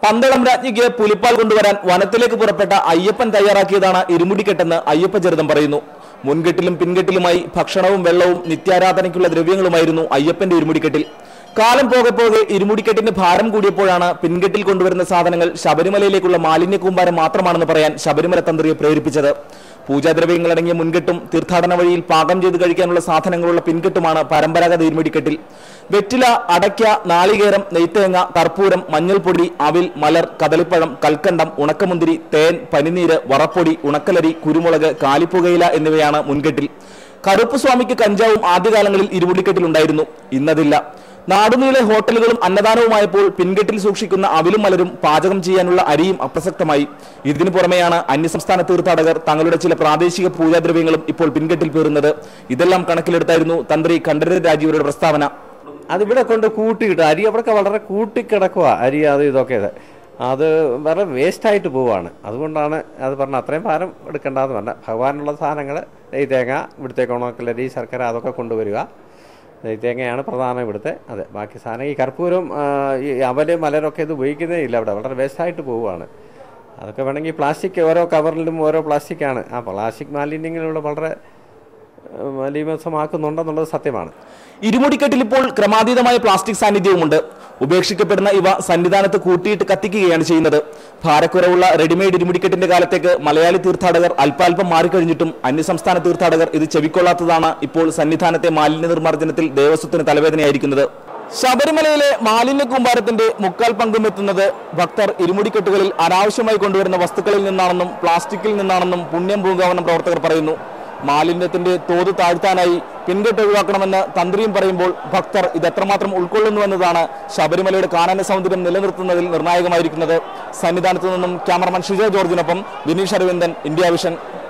പന്തളം രാജ്ഞിക്ക് പുലിപ്പാൽ കൊണ്ടുവരാൻ വനത്തിലേക്ക് പുറപ്പെട്ട അയ്യപ്പൻ തയ്യാറാക്കിയതാണ് ഇരുമുടിക്കെട്ടെന്ന് അയ്യപ്പചരിതം പറയുന്നു മുൻകെട്ടിലും പിൻകെട്ടിലുമായി ഭക്ഷണവും വെള്ളവും നിത്യാരാധനയ്ക്കുള്ള ദ്രവ്യങ്ങളുമായിരുന്നു അയ്യപ്പന്റെ ഇരുമുടിക്കെട്ടിൽ കാലം പോകെ പോകെ ഇരുമുടിക്കെട്ടിന്റെ ഭാരം കൂടിയപ്പോഴാണ് പിൻകെട്ടിൽ കൊണ്ടുവരുന്ന സാധനങ്ങൾ ശബരിമലയിലേക്കുള്ള മാലിന്യ കൂമ്പാരം മാത്രമാണെന്ന് പറയാൻ ശബരിമല തന്ത്രിയെ പ്രേരിപ്പിച്ചത് പൂജാദ്രവ്യങ്ങൾ അടങ്ങിയ മുൻകെട്ടും തീർത്ഥാടന വഴിയിൽ പാകം ചെയ്ത് കഴിക്കാനുള്ള സാധനങ്ങളുള്ള പിൻകെട്ടുമാണ് പരമ്പരാഗത ഇരുമുടിക്കെട്ടിൽ വെറ്റില അടയ്ക്ക നാളികേരം നെയ്ത്തേങ്ങ കർപ്പൂരം മഞ്ഞൾപ്പൊടി അവിൽ മലർ കദളിപ്പഴം കൽക്കണ്ടം ഉണക്കമുന്തിരി തേൻ പനിനീര് വറപ്പൊടി ഉണക്കലരി കുരുമുളക് കാലിപ്പുകയില എന്നിവയാണ് മുൻകെട്ടിൽ കറുപ്പ് സ്വാമിക്ക് കഞ്ചാവും ആദ്യകാലങ്ങളിൽ ഇരുമുടിക്കെട്ടിലുണ്ടായിരുന്നു ഇന്നതില്ല നാടുനീളെ ഹോട്ടലുകളും അന്നദാനവുമായപ്പോൾ പിൻകെട്ടിൽ സൂക്ഷിക്കുന്ന അവിലും മലരും പാചകം ചെയ്യാനുള്ള അരിയും അപ്രസക്തമായി ഇതിനു പുറമെയാണ് അന്യസംസ്ഥാന തീർത്ഥാടകർ തങ്ങളുടെ ചില പ്രാദേശിക പൂജാദ്രവ്യങ്ങളും ഇപ്പോൾ പിൻകെട്ടിൽ പേറുന്നത് ഇതെല്ലാം കണക്കിലെടുത്തായിരുന്നു തന്ത്രി കണ്ഠരര് രാജീവരുടെ പ്രസ്താവന അതിവിടെ കൊണ്ട് കൂട്ടിയിട്ട് അരി അവിടെയൊക്കെ വളരെ കൂട്ടിക്കിടക്കുക അരി അത് ഇതൊക്കെ ഇത് അത് വളരെ വേസ്റ്റായിട്ട് പോവുകയാണ് അതുകൊണ്ടാണ് അത് പറഞ്ഞ അത്രയും ഭാരം എടുക്കേണ്ടതെന്ന് പറഞ്ഞ ഭഗവാനുള്ള സാധനങ്ങൾ ഈ തേങ്ങ ഇവിടുത്തെ ഉണക്കലരി ശർക്കര അതൊക്കെ കൊണ്ടുവരിക ഈ തേങ്ങയാണ് പ്രധാനം ഇവിടുത്തെ അതെ ബാക്കി സാധനം ഈ കർപ്പൂരം ആ, ഈ അവല് മലരൊക്കെ ഇത് ഉപയോഗിക്കുന്നേ ഇല്ല അവിടെ വളരെ വേസ്റ്റായിട്ട് പോവുകയാണ് അതൊക്കെ വേണമെങ്കിൽ പ്ലാസ്റ്റിക് ഓരോ കവറിലും ഓരോ പ്ലാസ്റ്റിക്കാണ് ആ പ്ലാസ്റ്റിക് മാലിന്യങ്ങളിലൂടെ വളരെ ആ, മലീമസമാക്കുന്നുണ്ടെന്നുള്ളത് സത്യമാണ് ഇരുമുടിക്കെട്ടിൽ ഇപ്പോൾ ക്രമാതീതമായ പ്ലാസ്റ്റിക് സാന്നിധ്യവുമുണ്ട് ഉപേക്ഷിക്കപ്പെടുന്ന ഇവ സന്നിധാനത്ത് കൂട്ടിയിട്ട് കത്തിക്കുകയാണ് ചെയ്യുന്നത് ഭാരക്കുറവുള്ള റെഡിമെയ്ഡ് ഇരുമുടിക്കെട്ടിന്റെ കാലത്തേക്ക് മലയാളി തീർത്ഥാടകർ അല്പാൽപം മാറിക്കഴിഞ്ഞിട്ടും അന്യസംസ്ഥാന തീർത്ഥാടകർ ഇത് ചെവിക്കൊള്ളാത്തതാണ് ഇപ്പോൾ സന്നിധാനത്തെ മാലിന്യ നിർമ്മാർജ്ജനത്തിൽ ദേവസ്വത്തിന് തലവേദനയായിരിക്കുന്നത് ശബരിമലയിലെ മാലിന്യ കൂമ്പാരത്തിന്റെ മുക്കാൽ പങ്കും എത്തുന്നത് ഭക്തർ ഇരുമുടിക്കെട്ടുകളിൽ അനാവശ്യമായി കൊണ്ടുവരുന്ന വസ്തുക്കളിൽ നിന്നാണെന്നും പ്ലാസ്റ്റിക്കിൽ നിന്നാണെന്നും പുണ്യം പൂങ്കാവനം പ്രവർത്തകർ പറയുന്നു മാലിന്യത്തിന്റെ തോത് താഴ്ത്താനായി പിൻകെട്ട് ഒഴിവാക്കണമെന്ന് തന്ത്രിയും പറയുമ്പോൾ ഭക്തർ ഇത് എത്രമാത്രം ഉൾക്കൊള്ളുന്നുവെന്നതാണ് ശബരിമലയുടെ കാനന സൗന്ദര്യം നിലനിർത്തുന്നതിൽ നിർണായകമായിരിക്കുന്നത് സന്നിധാനത്തു നിന്നും ക്യാമറമാൻ ഷിജോ ജോർജിനൊപ്പം വിനീഷ് അരവിന്ദൻ ഇന്ത്യ വിഷൻ